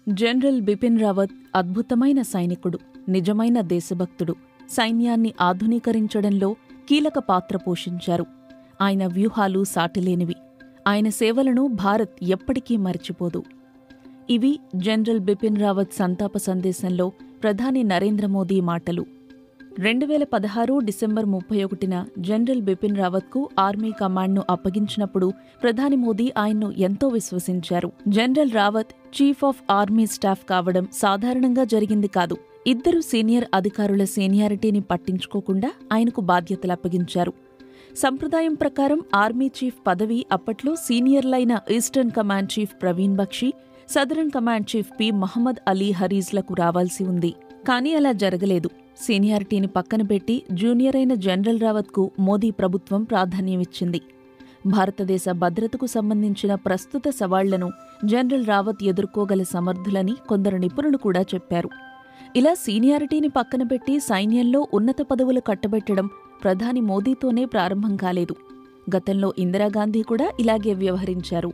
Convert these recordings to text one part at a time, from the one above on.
general Bipin Rawat అద్భుతమైన సైనికుడు నిజమైన దేశభక్తుడు సైన్యాన్ని ఆధునీకరించడంలో కీలక పాత్ర పోషించారు ఆయన వ్యూహాలు సాటిలేనివి ఆయన సేవలను భారత్ ఎప్పటికీ మర్చిపోదు ఇవి జనరల్ బిపిన్ రావత్ సంతాప సందేశంలో ప్రధాని నరేంద్ర మోదీ మాటలు రెండు వేల పదహారు డిసెంబర్ ముప్పై ఒకటిన జనరల్ బిపిన్ రావత్కు ఆర్మీ కమాండ్ను అప్పగించినప్పుడు ప్రధాని మోదీ ఆయన్ను ఎంతో విశ్వసించారు general Rawat chief of army staff కావడం సాధారణంగా జరిగింది కాదు ఇద్దరు సీనియర్ అధికారుల సీనియారిటీని పట్టించుకోకుండా ఆయనకు బాధ్యతలు అప్పగించారు సంప్రదాయం ప్రకారం ఆర్మీ చీఫ్ పదవి అప్పట్లో సీనియర్లైన eastern command chief Praveen Bakshi southern command chief P Mohammad Ali హరీజ్లకు రావాల్సి ఉంది కానీ అలా జరగలేదు సీనియారిటీని పక్కన పెట్టి జూనియర్ అయిన జనరల్ రావత్కు మోదీ ప్రభుత్వం ప్రాధాన్యమిచ్చింది భారతదేశ భద్రతకు సంబంధించిన ప్రస్తుత సవాళ్లను జనరల్ రావత్ ఎదుర్కోగల సమర్థులని కొందరు నిపుణులు కూడా చెప్పారు ఇలా సీనియారిటీని పక్కన పెట్టి సైన్యంలో ఉన్నత పదవులు కట్టబెట్టడం ప్రధాని మోదీతోనే ప్రారంభం కాలేదు గతంలో ఇందిరాగాంధీ కూడా ఇలాగే వ్యవహరించారు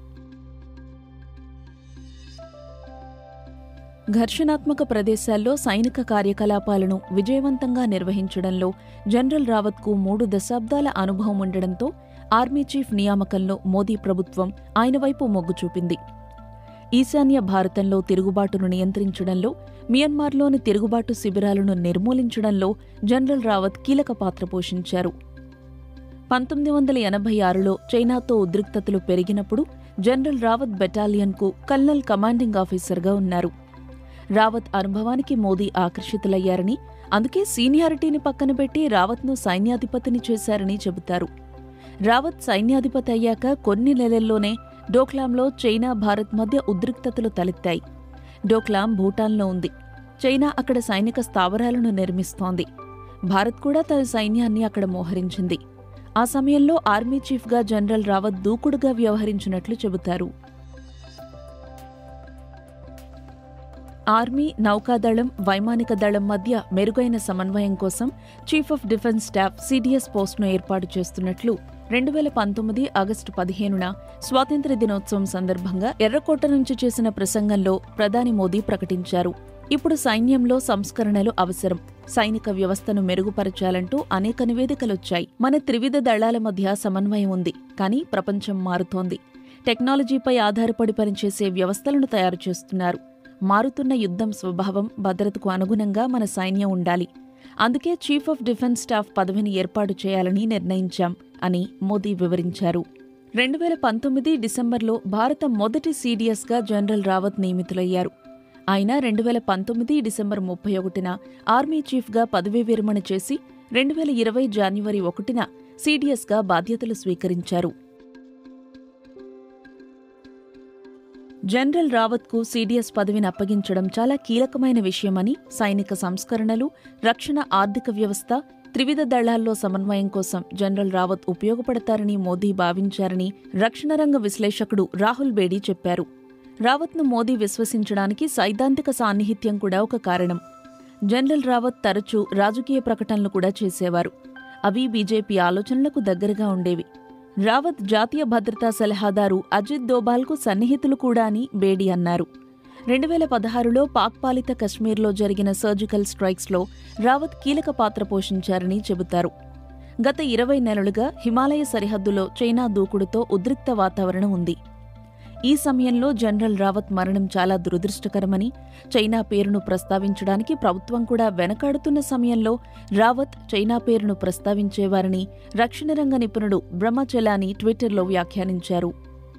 ఘర్షణాత్మక ప్రదేశాల్లో సైనిక కార్యకలాపాలను విజయవంతంగా నిర్వహించడంలో జనరల్ రావత్కు మూడు దశాబ్దాల అనుభవం ఉండడంతో ఆర్మీ చీఫ్ నియామకంలో మోదీ ప్రభుత్వం ఆయన వైపు మొగ్గు చూపింది ఈశాన్య భారతంలో తిరుగుబాటును నియంత్రించడంలో మియన్మార్లోని తిరుగుబాటు శిబిరాలను నిర్మూలించడంలో జనరల్ రావత్ కీలక పాత్ర పోషించారు పంతొమ్మిది వందల ఎనభై ఆరులో చైనాతో ఉద్రిక్తతలు పెరిగినప్పుడు జనరల్ రావత్ బెటాలియన్కు కల్నల్ కమాండింగ్ ఆఫీసర్గా ఉన్నారు రావత్ అనుభవానికి మోదీ ఆకర్షితులయ్యారని అందుకే సీనియారిటీని పక్కన పెట్టి రావత్ను సైన్యాధిపతిని చేశారని చెబుతారు రావత్ సైన్యాధిపతి అయ్యాక కొన్ని నెలల్లోనే డోక్లాంలో చైనా భారత్ మధ్య ఉద్రిక్తతలు తలెత్తాయి డోక్లాం భూటాన్లో ఉంది చైనా అక్కడ సైనిక స్థావరాలను నిర్మిస్తోంది భారత్ కూడా తన సైన్యాన్ని అక్కడ మోహరించింది ఆ సమయంలో ఆర్మీ చీఫ్గా జనరల్ రావత్ దూకుడుగా వ్యవహరించినట్లు చెబుతారు ఆర్మీ నౌకాదళం వైమానిక దళం మధ్య మెరుగైన సమన్వయం కోసం chief of defence staff CDS పోస్టును ఏర్పాటు చేస్తున్నట్లు రెండు వేల పంతొమ్మిది ఆగస్టు పదిహేనున స్వాతంత్ర్య దినోత్సవం సందర్భంగా ఎర్రకోట నుంచి చేసిన ప్రసంగంలో ప్రధాని మోదీ ప్రకటించారు ఇప్పుడు సైన్యంలో సంస్కరణలు అవసరం సైనిక వ్యవస్థను మెరుగుపరచాలంటూ అనేక నివేదికలొచ్చాయి మన త్రివిధ దళాల మధ్య సమన్వయం ఉంది కానీ ప్రపంచం మారుతోంది టెక్నాలజీపై ఆధారపడి పనిచేసే వ్యవస్థలను తయారు చేస్తున్నారు మారుతున్న యుద్ధం స్వభావం భద్రతకు అనుగుణంగా మన సైన్యం ఉండాలి అందుకే చీఫ్ ఆఫ్ డిఫెన్స్ స్టాఫ్ పదవిని ఏర్పాటు చేయాలని నిర్ణయించాం అని మోదీ వివరించారు రెండు వేల పంతొమ్మిది డిసెంబర్లో భారత మొదటి సీడీఎస్గా జనరల్ రావత్ నియమితులయ్యారు ఆయన రెండు వేల పంతొమ్మిది డిసెంబర్ ముప్పై ఒకటిన ఆర్మీ చీఫ్గా పదవీ విరమణ చేసి రెండు వేల ఇరవై జాన్యువరి ఒకటిన సీడీఎస్గా బాధ్యతలు స్వీకరించారు జనరల్ రావత్కు సీడీఎస్ పదవిని అప్పగించడం చాలా కీలకమైన విషయమని సైనిక సంస్కరణలు రక్షణ ఆర్థిక వ్యవస్థ త్రివిధ దళాల్లో సమన్వయం కోసం జనరల్ రావత్ ఉపయోగపడతారని మోదీ భావించారని రక్షణ రంగ విశ్లేషకుడు రాహుల్ బేడీ చెప్పారు రావత్ను మోదీ విశ్వసించడానికి సైద్ధాంతిక సాన్నిహిత్యం కూడా ఒక కారణం జనరల్ రావత్ తరచూ రాజకీయ ప్రకటనలు కూడా చేసేవారు అవి బీజేపీ ఆలోచనలకు దగ్గరగా ఉండేవి రావత్ జాతీయ భద్రతా సలహాదారు అజిత్ దోబాల్కు సన్నిహితులు కూడా అని బేడి అన్నారు రెండు వేల పదహారులో పాక్ పాలిత కశ్మీర్లో జరిగిన సర్జికల్ స్ట్రైక్స్లో రావత్ కీలక పాత్ర పోషించారని చెబుతారు గత ఇరవై నెలలుగా హిమాలయ సరిహద్దులో చైనా దూకుడుతో ఉద్రిక్త వాతావరణం ఉంది ఈ సమయంలో జనరల్ రావత్ మరణం చాలా దురదృష్టకరమని చైనా పేరును ప్రస్తావించడానికి ప్రభుత్వం కూడా వెనకాడుతున్న సమయంలో రావత్ చైనా పేరును ప్రస్తావించేవారని రక్షణ రంగ నిపుణుడు బ్రహ్మచలాని ట్విట్టర్లో వ్యాఖ్యానించారు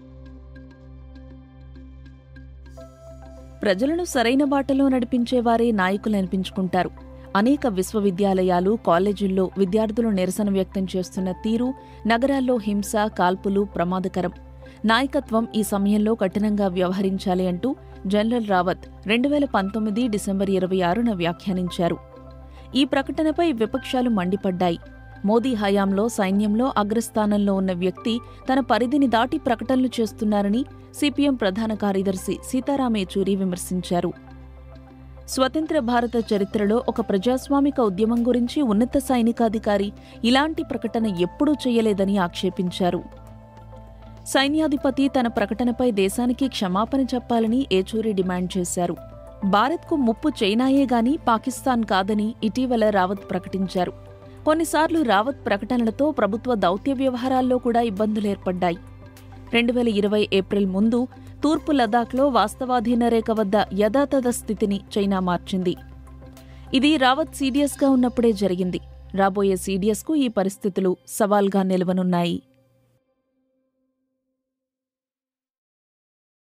ప్రజలను సరైన బాటలో నడిపించేవారే నాయకులు అనిపించుకుంటారు అనేక విశ్వవిద్యాలయాలు కాలేజీల్లో విద్యార్థులు నిరసన వ్యక్తం చేస్తున్న తీరు నగరాల్లో హింస కాల్పులు ప్రమాదకరం నాయకత్వం ఈ సమయంలో కఠినంగా వ్యవహరించాలి అంటూ జనరల్ రావత్ రెండు వేల పంతొమ్మిది డిసెంబర్ ఇరవై ఆరున వ్యాఖ్యానించారు ఈ ప్రకటనపై విపక్షాలు మండిపడ్డాయి మోదీ హయాంలో సైన్యంలో అగ్రస్థానంలో ఉన్న వ్యక్తి తన పరిధిని దాటి ప్రకటనలు చేస్తున్నారని సిపిఎం ప్రధాన కార్యదర్శి సీతారాం యేచూరి విమర్శించారు స్వతంత్ర భారత చరిత్రలో ఒక ప్రజాస్వామిక ఉద్యమం గురించి ఉన్నత సైనికాధికారి ఇలాంటి ప్రకటన ఎప్పుడూ చేయలేదని ఆక్షేపించారు సైన్యాధిపతి తన ప్రకటనపై దేశానికి క్షమాపణ చెప్పాలని ఏచూరి డిమాండ్ చేశారు భారత్కు ముప్పు చైనాయే గాని పాకిస్తాన్ కాదని ఇటీవల రావత్ ప్రకటించారు కొన్నిసార్లు రావత్ ప్రకటనలతో ప్రభుత్వ దౌత్య వ్యవహారాల్లో కూడా ఇబ్బందులేర్పడ్డాయి రెండు వేల ఇరవై ఏప్రిల్ ముందు తూర్పు లదాఖ్లో వాస్తవాధీన రేఖ వద్ద యథాతథ స్థితిని చైనా మార్చింది ఇది రావత్ సీడియస్గా ఉన్నప్పుడే జరిగింది రాబోయే సీడియస్కు ఈ పరిస్థితులు సవాల్గా నిలవనున్నాయి